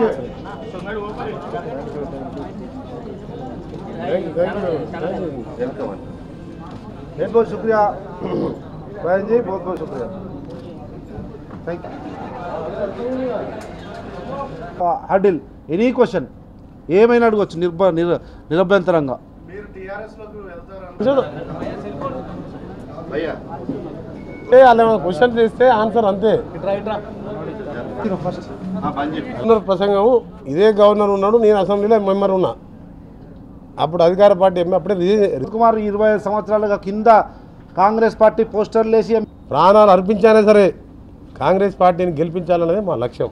welcome बहुत बहुत शुक्रिया बहन जी बहुत बहुत शुक्रिया थैंक यू హడిల్ ఎనీ క్వశ్చన్ ఏమైనా అడగచ్చు నిర్భ నిర నిరభ్యంతరంగా చూడు భయ్యా వాళ్ళు క్వశ్చన్ చేస్తే ఆన్సర్ అంతే ఫస్ట్ బంద్ చెప్పి గవర్నర్ ప్రసంగం ఇదే గవర్నర్ ఉన్నాడు నేను అసెంబ్లీలో మెంబర్ ఉన్నా అప్పుడు అధికార పార్టీ ఎమ్మె అప్పుడే రిజైన్- కుమార్ ఇరవై ఐదు సంవత్సరాలుగా కింద కాంగ్రెస్ పార్టీ పోస్టర్లు వేసి ప్రాణాలు అర్పించానే సరే కాంగ్రెస్ పార్టీని గెలిపించాలనేది మా లక్ష్యం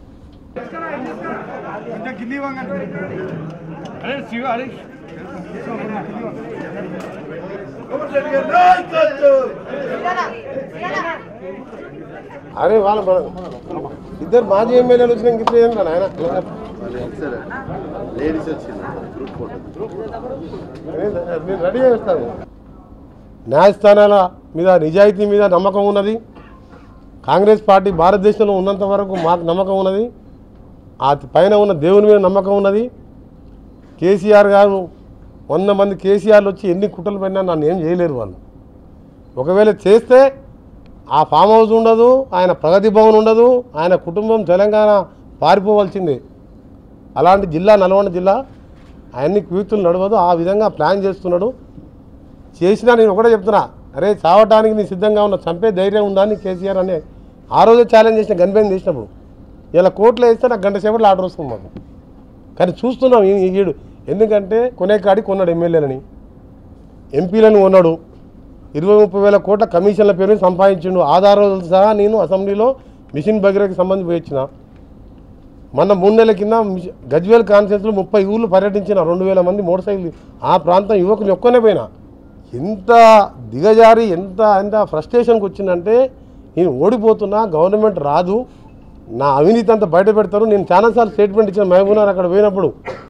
అరే వాళ్ళ ఇద్దరు మాజీ ఎమ్మెల్యేలు వచ్చిన ఇంక ఏంటన్నా ఆయన సరే లేడీస్ వచ్చింది గ్రూప్ ఫోటో నేను రెడీ చేస్తాను న్యాయస్థానాల మీద నిజాయితీ మీద నమ్మకం ఉన్నది కాంగ్రెస్ పార్టీ భారతదేశంలో ఉన్నంత వరకు మాకు నమ్మకం ఉన్నది ఆ పైన ఉన్న దేవుని మీద నమ్మకం ఉన్నది కేసీఆర్ గారు వంద మంది కేసీఆర్లు వచ్చి ఎన్ని కుట్రలు పడినా నన్ను ఏం చేయలేరు వాళ్ళు ఒకవేళ చేస్తే ఆ ఫామ్ హౌస్ ఉండదు ఆయన ప్రగతి భవన్ ఉండదు ఆయన కుటుంబం తెలంగాణ పారిపోవాల్సిందే అలాంటి జిల్లా నల్గొండ జిల్లా ఆయన్ని క్యూతులు నడవదు ఆ విధంగా ప్లాన్ చేస్తున్నాడు చేసినా నేను ఒకటే చెప్తున్నా అరే చావటానికి నీ సిద్ధంగా ఉన్న చంపే ధైర్యం ఉందా అని కేసీఆర్ అనే ఆ రోజే ఛాలెంజ్ చేసిన గన్బెన్ చేసినప్పుడు ఇలా కోర్టులో వేస్తే నాకు గంట సేపట్లో ఆర్డర్ వస్తుంది మాకు కానీ చూస్తున్నాం ఈ- ఈ ఈడు ఎందుకంటే కొనే కాడి కొన్నాడు ఎమ్మెల్యేలని ఎంపీలను కొన్నాడు ఇరవై ముప్పై వేల కోట్ల కమిషన్ల పేరు సంపాదించిండు ఆధారాలు సహా నేను అసెంబ్లీలో మిషన్ భగీరథకి సంబంధించి పోయించిన మొన్న మూడు నెలల కింద మిష- గజ్వేల్ కాన్ఫరెన్స్లో ముప్పై ఊళ్ళు పర్యటించిన రెండు వేల మంది మోటార్ సైకిల్ ఆ ప్రాంతం యువకులు ఒక్కనే పోయినా ఎంత దిగజారి ఎంత ఎంత ఫ్రస్ట్రేషన్కి వచ్చిందంటే నేను ఓడిపోతున్నా గవర్నమెంట్ రాదు నా అవినీతి అంతా బయట పెడతారు నేను చాలాసార్లు స్టేట్మెంట్ ఇచ్చిన మహబూబ్నగర్ అక్కడ పోయినప్పుడు